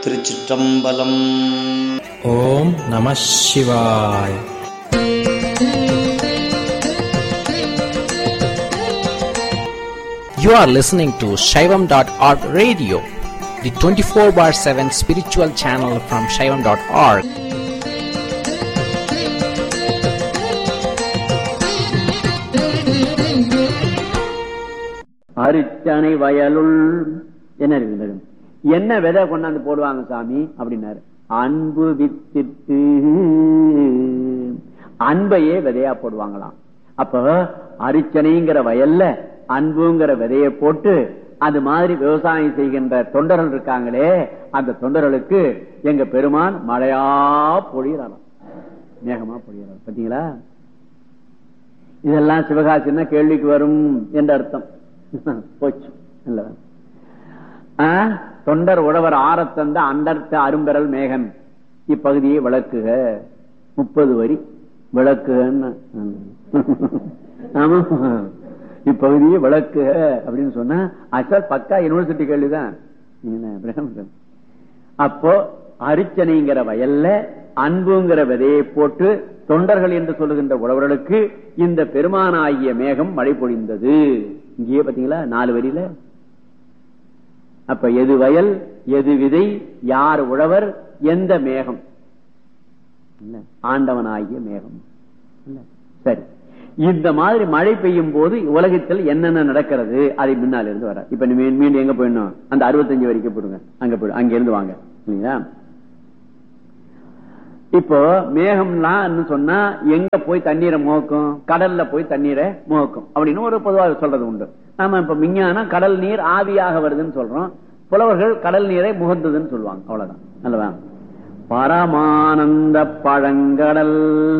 திருச்சிற்றம்பலம் ஓம் நம சிவாய் You are listening to Shaivam.org radio, the 24 bar 7 spiritual channel from Shaivam.org. அரிச்சனை வயலுள் என்ன இருக்குது என்ன விதை கொண்டாந்து போடுவாங்க சாமி அப்படின்னாரு அன்பு வித்திட்டு அன்பையே விதையா போடுவாங்களாம் அப்ப அரிச்சனைங்கிற வயல்ல அன்புங்கிற விதையை போட்டு அது மாதிரி விவசாயம் செய்கின்ற தொண்டர்கள் இருக்காங்களே அந்த தொண்டர்களுக்கு எங்க பெருமான் மழையா பொழியறாராம் மேகமா பொழியறார் பாத்தீங்களா இதெல்லாம் சிவகாசின்னா கேள்விக்கு வரும் என்ற அர்த்தம் போச்சு இல்ல ஆ, தொண்டர் உழவர் ஆரத்தந்த அண்டர்த்த அரும்பெறல் மேகன் இப்பகுதியை விளக்குக முப்பது வரி விளக்குகன்னு ஆமா இப்பகுதியை விளக்குக அப்படின்னு சொன்னா அசல் பக்கா யூனிவர்சிட்டி கேள்விதான் என்ன பிரம்மன். அப்போ அரிச்சனைங்கிற வயல்ல அன்புங்கிற விதையை போட்டு தொண்டர்கள் என்று சொல்லுகின்ற உழவர்களுக்கு இந்த பெருமானாகிய மேகம் மழை பொழிந்தது இங்கேயே பாத்தீங்களா நாலு வரியில அப்ப எது வயல் எது விதை யார் உழவர் எந்த மேகம் இல்ல, ஆண்டவனாகிய மேகம் இல்ல, சரி இந்த மாதிரி மழை பெய்யும் போது உலகத்தில் என்னென்ன நடக்கிறது அதை முன்னால் இருந்து வர இப்ப நீ மீ- மீண்டும் எங்க போயிடணும் அந்த அறுபத்தஞ்சு வரைக்கும் போடுங்க அங்க போயிடு அங்க இருந்து வாங்க இல்லைங்களா இப்போ மேகம்லாம் சொன்னா எங்க போய் தண்ணீரை முகக்கும் கடல்ல போய் தண்ணீரை முகக்கும் அப்படின்னு ஒரு பொதுவாக சொல்றது உண்டு நாம இப்ப விஞ்ஞானம் கடல் நீர் ஆவியாக வருதுன்னு சொல்றோம் புலவர்கள் கடல் நீரை முகந்ததுன்னு சொல்லுவாங்க அவ்வளவுதான் அல்லவா பரமானந்த பழங்கடல்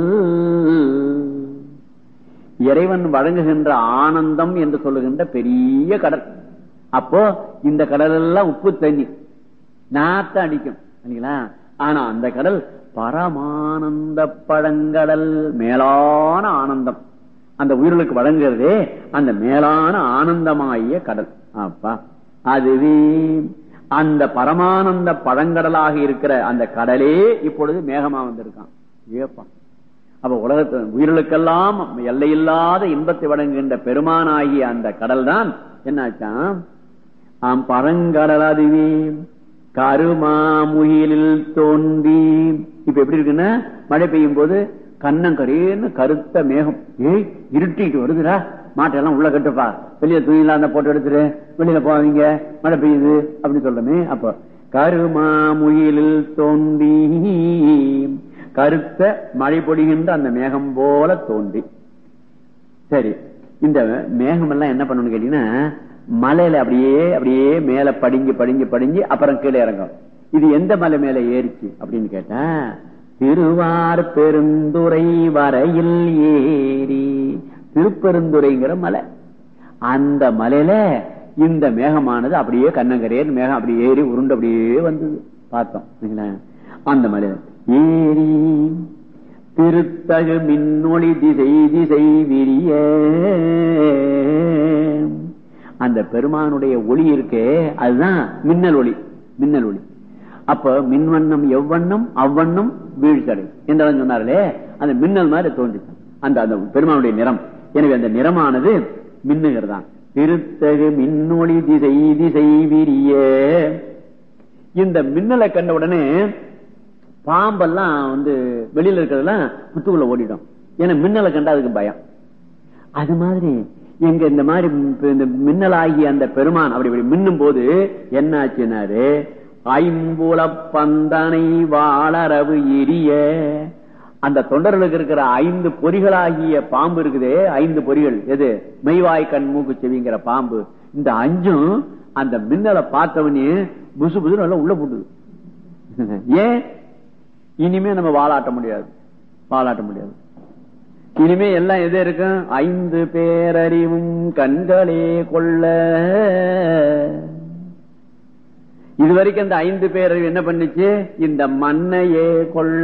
இறைவன் வழங்குகின்ற ஆனந்தம் என்று சொல்லுகின்ற பெரிய கடல் அப்போ இந்த கடல் எல்லாம் உப்பு தண்ணி நாத்த அடிக்கும் இல்லைங்களா ஆனா அந்த கடல் பரமானந்த பழங்கடல் மேலான ஆனந்தம் அந்த உயிர்களுக்கு வழங்குறதே அந்த மேலான ஆனந்தமாகிய கடல் அப்பா அதுவே அந்த பரமானந்த பழங்கடலாக இருக்கிற அந்த கடலே இப்பொழுது மேகமா வந்திருக்கான் ஏப்பா அப்ப உலகத்து உயிர்களுக்கெல்லாம் எல்லையில்லாத இன்பத்தை வழங்குகின்ற பெருமானாகிய அந்த கடல் தான் என்னாச்சாம் ஆம் பரங்கடல் அதுவே கருமாமுகிலில் தோன்றி இப்ப எப்படி இருக்குன்னா மழை பெய்யும் போது கண்ணங்கரேன்னு கருத்த மேகம் ஏய் இருட்டிட்டு வருதுடா மாட்டெல்லாம் உள்ள கட்டுப்பா வெளியே துணியில அந்த போட்டோ எடுத்துரு வெளியில போவீங்க மழை பெய்யுது அப்படின்னு சொல்றமே அப்ப கருமாமுகிலில் தோன்றி கருத்த மழை பொழிகின்ற அந்த மேகம் போல தோன்றி சரி இந்த மேகம் எல்லாம் என்ன பண்ணணும்னு கேட்டீங்கன்னா மலையில அப்படியே அப்படியே மேல படிஞ்சு படிஞ்சு படிஞ்சு அப்புறம் கீழே இறங்கும் இது எந்த மலை மேல ஏறிச்சு அப்படின்னு கேட்டா திருவார் பெருந்துறை வரையில் ஏறி திருப்பெருந்துறைங்கிற மலை அந்த மலையில இந்த மேகமானது அப்படியே கண்ணங்கரையர் மேகம் அப்படியே ஏறி உருண்டு அப்படியே வந்தது பார்த்தோம் சரிங்களா? அந்த மலையில ஏறி திருத்தகு மின்னொளி திசை திசை விரிய அந்த பெருமானுடைய ஒளி இருக்கே அதுதான் மின்னல் ஒளி மின்னல் ஒளி அப்ப மின்வண்ணம் எவ்வண்ணம் அவ்வண்ணம் வீழ்ச்சடை என்றெல்லாம் சொன்னார்களே அந்த மின்னல் மாதிரி தோன்றிச்சு அந்த அந்த பெருமானுடைய நிறம் எனவே அந்த நிறமானது மின்னுகிறதான் திருத்தகு மின்னொளி திசை திசை விரிய இந்த மின்னலை கண்ட உடனே பாம்பெல்லாம் வந்து வெளியில இருக்கிறதெல்லாம் புத்துக்குள்ள ஓடிடும் ஏன்னா மின்னலை கண்டா அதுக்கு பயம் அது மாதிரி எங்க இந்த மாதிரி ம் இந்த மின்னலாகி அந்த பெருமான் அப்படி இப்படி மின்னும் போது என்ன ஆச்சுனாரு ஐம்புல பந்தனை வாழறவு எரிய அந்த தொண்டர்களுக்கு இருக்கிற ஐந்து பொறிகளாகிய பாம்பு இருக்குதே ஐந்து பொறிகள் எது மெய்வாய் கண் மூக்கு செவிங்கிற பாம்பு இந்த அஞ்சும் அந்த மின்னலை பார்த்தவனே புசு புசு நல்லா உள்ள போட்டுது ஏன் இனிமே நம்ம வாலாட்ட முடியாது வாலாட்ட முடியாது இனிமே எல்லாம் எது இருக்கும் ஐந்து பேரறிவும் கண்களே கொள்ள இதுவரைக்கும் இந்த ஐந்து பேரறிவு என்ன பண்ணுச்சு இந்த மண்ணையே கொள்ள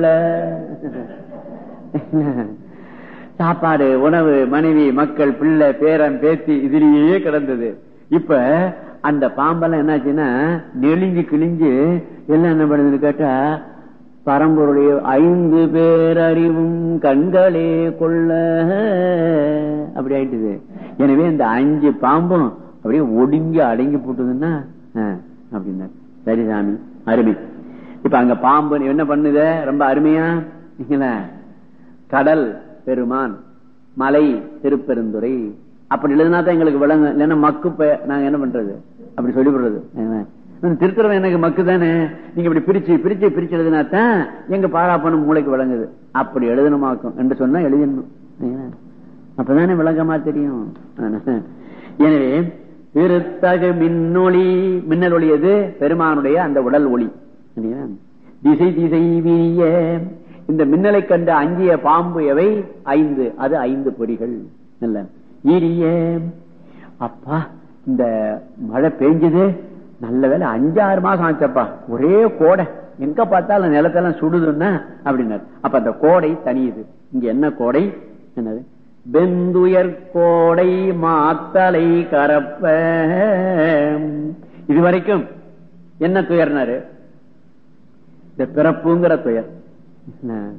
சாப்பாடு உணவு மனைவி மக்கள் பிள்ளை பேரன் பேத்தி இதுலயே கிடந்தது இப்ப அந்த பாம்பெல்லாம் என்னாச்சுன்னா நெளிஞ்சு கிழிஞ்சு எல்லாம் என்ன பண்ணுதுன்னு கேட்டா பரம்பொருடைய ஐந்து பேரறிவும் கண்களே கொள்ள அப்படி ஆயிட்டுது எனவே இந்த அஞ்சு பாம்பும் அப்படியே ஒடுங்கி அடங்கி போட்டுதுன்னா அப்படின்னா சரி சாமி அருமை இப்ப அங்க பாம்பு என்ன பண்ணுத ரொம்ப அருமையா இல்லைங்களா? கடல் பெருமான் மலை திருப்பெருந்துறை அப்படி எழுதினா தான் எங்களுக்கு விளங்கும் இல்லைன்னா மக்கு பெ- நாங்க என்ன பண்றது அப்படி சொல்லிவிடுறது திருத்துறவன் எனக்கு மக்கு தானே நீங்க இப்படி பிரிச்சு பிரிச்சு பிரிச்சு எழுதினா தான் எங்க பாராப்பணும் மூளைக்கு விளங்குது அப்படி எழுதணுமாக்கும் என்று சொன்னா எழுதிடணும் சரிங்களா? அப்பதானே விளக்கமா தெரியும் எனவே திருத்தகு மின்னொளி மின்னல் ஒளி எது பெருமானுடைய அந்த உடல் ஒளி சரிங்களா? திசை திசை வீரிய இந்த மின்னலை கண்ட அஞ்சிய பாம்பு எவை ஐந்து அது ஐந்து பொறிகள் இல்ல ஈரிய அப்பா இந்த மழை பெஞ்சது நல்ல வேளை அஞ்சாறு மாசம் ஆச்சப்பா ஒரே கோடை எங்க பார்த்தாலும் நிலத்தெல்லாம் சுடுதுன்னா அப்படின்னாரு அப்ப அந்த கோடை தனியுது இங்க என்ன கோடை என்னது வெந்துயர் கோடை மாத்தலை கரப்ப இதுவரைக்கும் என்ன துயர்னாரு இந்த பிறப்புங்கிற துயர் என்ன?